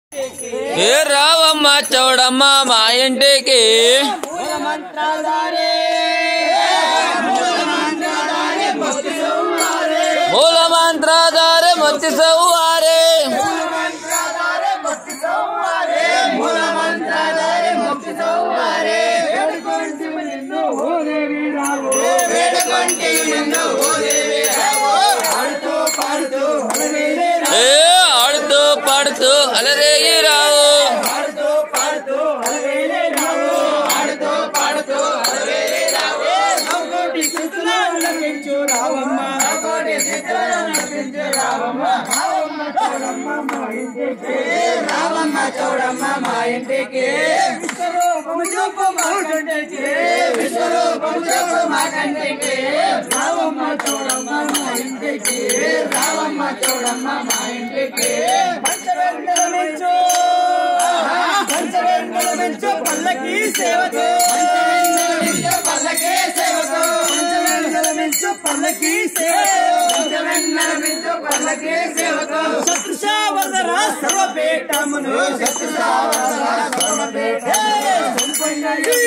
ఏ రావమ్మ చౌడమ్మ మా ఇంటికి మూల మంత్రధారే మొత్తి సౌవారే ఏ ఆడుతూ పాడుతూ అలరేగి రావు రావమ్మ చౌడమ్మ మా ఇంటికి విశ్వరూపము చూపు మా కంటికి విశ్వరూపము చూపు మా కంటికి రావమ్మ చౌడమ్మ మా ఇంటికి రావమ్మ చౌడమ్మ మా ఇంటికి పంచవెంకల మెచ్చు పంచవెంకల మెచ్చు పల్లకి సేవకు పల్లకి సేవకు పంచవెంకల మెచ్చు పల్లకి సేవకు పంచవెంకల మెచ్చు పల్లకి సేవకు శత్రుషావర్ధరా సర్వపేటమును శత్రుషావర్ధరా సర్వపేట సంపన్న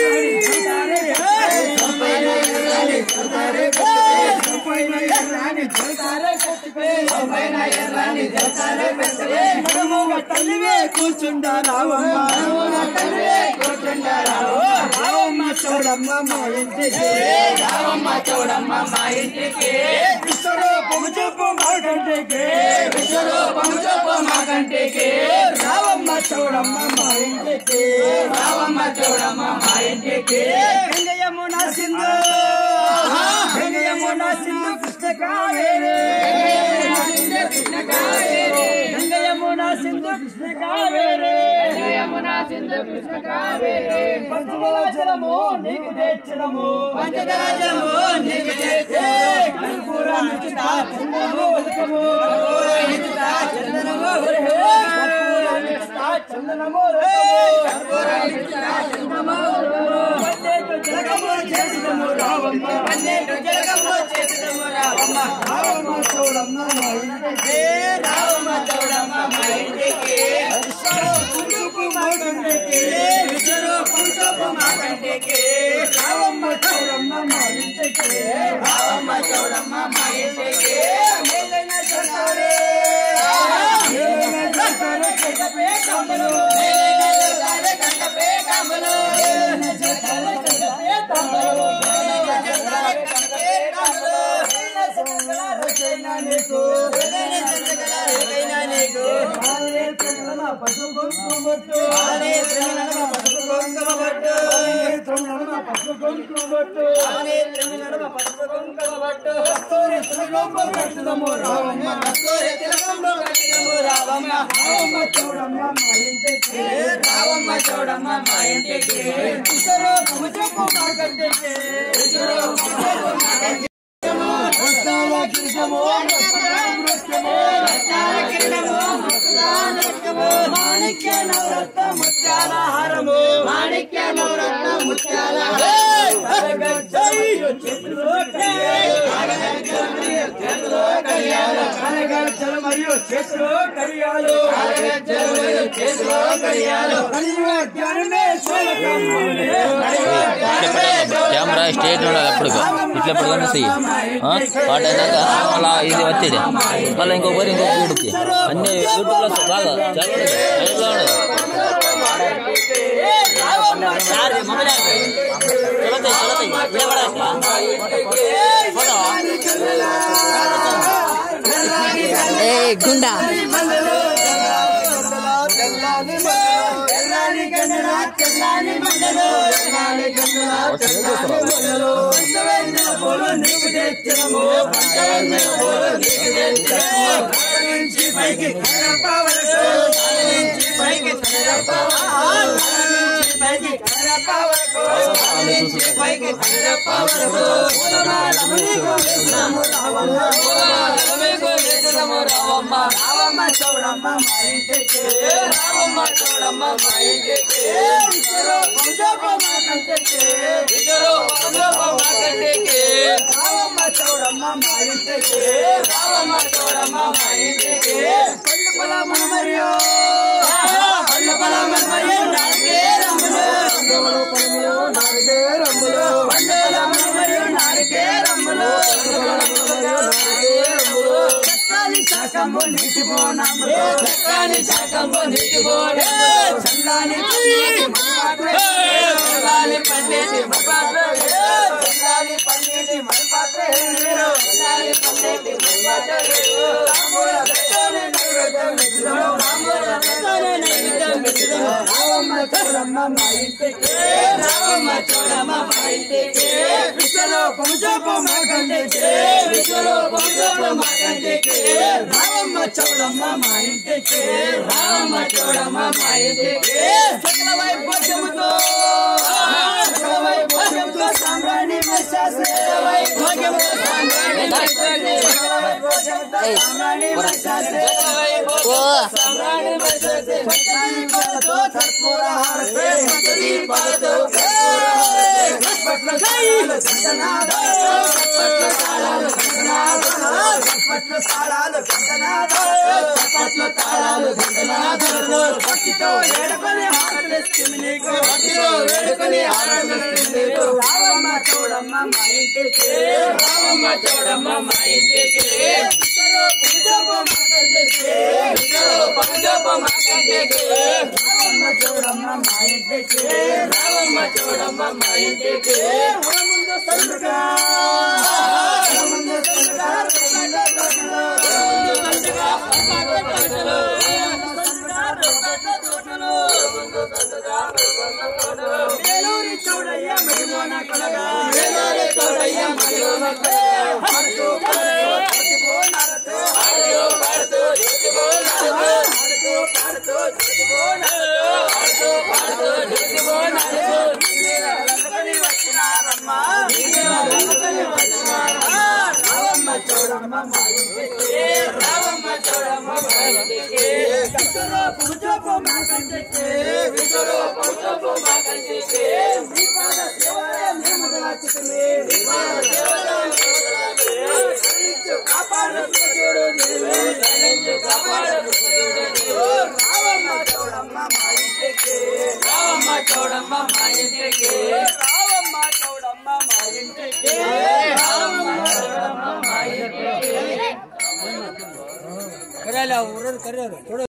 సంపన్న ఎర్రాని జల్తారే సంపన్న ఎర్రాని జల్తారే సంపన్న ఎర్రాని జల్తారే మనముగ తల్లివే కూర్చుండా రావమ్మ మనముగ తల్లివే కూర్చుండా రావు రావమ్మ చూడమ్మ మా ఇంటికి రావమ్మ చూడమ్మ మా ఇంటికి విశ్వరూపము చూపు మా కంటికి విశ్వరూపము చూపు మా కంటికి రావమ్మ చూడమ్మ మా ఇంటికి రావమ్మ చూడమ్మ మా ఇంటికి గంగయమున సింధు గంగయమున సింధు కృష్ణ కావేరి కృష్ణ కావేరి గంగయమున సింధు కృష్ణ కావేరి గంగయమున సింధు కృష్ణ కావేరి పంచదరాజలము నీకు తెచ్చడము పంచదరాజలము నీకు తెచ్చే కర్పూర నిచిత చందనము ఉదకము కర్పూర నిచిత చందనము ఉదకము కర్పూర నిచిత చందనము ఉదకము కర్పూర నిచిత చందనము ఉదకము పన్నెండు జలకము చేసినము రావమ్మ పన్నెండు జలకము చేసినము రావమ్మ రావమ్మ చూడమ్మ మా ఇంటికి రావమ్మ చూడమ్మ మా ఇంటికి విశ్వరూపు మా కంటికి విశ్వరూపు మా కంటికి రావమ్మ చూడమ్మ మా ఇంటికి రావమ్మ చూడమ్మ మా ఇంటికి మేలైన చూడాలి మేలైన చూడాలి కట్టపే కమ్మలు మేలైన చూడాలి కట్టపే కమ్మలు మేలైన చూడాలి కట్టపే కమ్మలు మేలైన చూడాలి కట్టపే కమ్మలు మేలైన సంకల రచైన నీకు మేలైన సంకల రచైన నీకు ఆలే త్రిమలన పసుపు కుంకుమట్టు ఆలే త్రిమలన పసుపు కుంకుమట్టు ఆలే త్రిమలన పసుపు కుంకుమట్టు ఆలే త్రిమలన పసుపు కుంకుమట్టు కస్తూరి తిలకమ్మ కట్టుదము రావమ్మ కస్తూరి తిలకమ్మ కట్టుదము రావమ్మ రావమ్మ చూడమ్మ మా ఇంటికి రావమ్మ చూడమ్మ మా ఇంటికి ఇసరో కుముచపు మా కంటికి ఇసరో కుముచపు మా కంటికి వస్తాల కిరీటము వస్తాల నృత్యము వస్తాల కిరీటము వస్తాల నృత్యము మాణిక్య నవరత్న ముత్యాల హారము మాణిక్య నవరత్న ముత్యాల హారం మరియు చేతులు కడియాలు చేతులు కడియాలు జ్ఞానమే చూడకమ్మునే కెమెరా స్టేట్ ఉండాలి అప్పుడు ఇట్లా ఎప్పుడు కనిపిస్తాయి పాట అయినాక అలా ఇది వచ్చేది మళ్ళీ ఇంకొకరు ఇంకొక వీడికి అన్ని యూట్యూబ్లో బాగా చాలా లైవ్లో ఉండదు ఏ గుండా రావమ్మ రావమ్మ చూడమ్మ మా ఇంటికి రావమ్మ చూడమ్మ మా ఇంటికి ఇద్దరు పంజాబ్ మా కంటికి ఇద్దరు పంజాబ్ మా కంటికి రావమ్మ చూడమ్మ మా ఇంటికి రావమ్మ చూడమ్మ మా ఇంటికి పళ్ళు పొలము మరియు శాకంబు నీటిపోనమ్మ చక్కని శాకంబు నీటిపోనే చల్లాని పండేటి మల్పాత్రే చల్లాని పండేటి మల్పాత్రే చల్లాని పండేటి మల్పాత్రే చల్లాని పండేటి మల్పాత్రే తాంబూల పెట్టని నైవేద్యం ఇచ్చినము తాంబూల పెట్టని నైవేద్యం ఇచ్చినము రావమ్మ చూడమ్మ మా ఇంటికి రావమ్మ చూడమ్మ మా ఇంటికి విశ్వలో పంచపు మా కంటికి విశ్వలో పంచపు మా కంటికి రావమ్మ చూడమ్మ మా ఇంటికి రావమ్మ చూడమ్మ మా ఇంటికి సకల వైభోగ్యముతో సకల వైభోగ్యముతో సామ్రాణి మత్స్యాసి వైభోగ్యముతో సామ్రాణి మత్స్యాసి సకల వైభోగ్యముతో సామ్రాణి మత్స్యాసి ఓ సామ్రాణి మత్స్యాసి భక్తాని పాలతో కర్పూర హారతే భక్తి పాలతో కర్పూర హారతే పట్ల సాయాలు చందనాద పట్ల తాళాలు చందనాద పట్ల తాళాలు చందనాద పట్ల తాళాలు చందనాద భక్తితో వేడుకొని హారతిస్తుంది నీకు భక్తితో వేడుకొని హారతిస్తుంది నీకు రావమ్మ చూడమ్మ మా ఇంటికి రావమ్మ చూడమ్మ మా ఇంటికి ఇద్దరు పూజపు మా కంటికి ఇద్దరు పూజపు మా కంటికి రావమ్మ చూడమ్మ మా ఇంటికి రావమ్మ చూడమ్మ మా ఇంటికి మన ముందు సందుగా మన ముందు సందుగా రొట్టెల తోటలు, మన ముందు సందుగా రొట్టెల తోటలు, మన ముందు సందుగా రొట్టెల తోటలు, మన ముందు సందుగా రొట్టెల తోటలు. వేలూరి చౌడయ్య మడిమోన కొలగా వేలూరి చౌడయ్య మడిమోన కొలగా పాడుతూ పాడుతూ జ్యోతిపో నారతో ఆడుతూ పాడుతూ జ్యోతిపో నారతో ఆడుతూ పాడుతూ జ్యోతిపో నారతో ఆడుతూ పాడుతూ జ్యోతిపో నారతో నీవేల రంగని వచ్చినారమ్మ నీవేల రంగని వచ్చినారమ్మ రావమ్మ చూడమ్మ మా ఇంటికి రావమ్మ చూడమ్మ మా ఇంటికి విసురు పూజపు మా కంటికి విసురు పూజపు మా కంటికి నీ పాద సేవలే మేము మొదలెట్టుకుని నీ పాద సేవలే మేము మొదలెట్టుకుని కరుణించు కాపాడు చూడు నీవే కరుణించు కాపాడు చూడు నీవు రావమ్మ చూడమ్మ మా ఇంటికి రావమ్మ చూడమ్మ మా ఇంటికి రావమ్మ చూడమ్మ మా ఇంటికి రావమ్మ చూడమ్మ మా ఇంటికి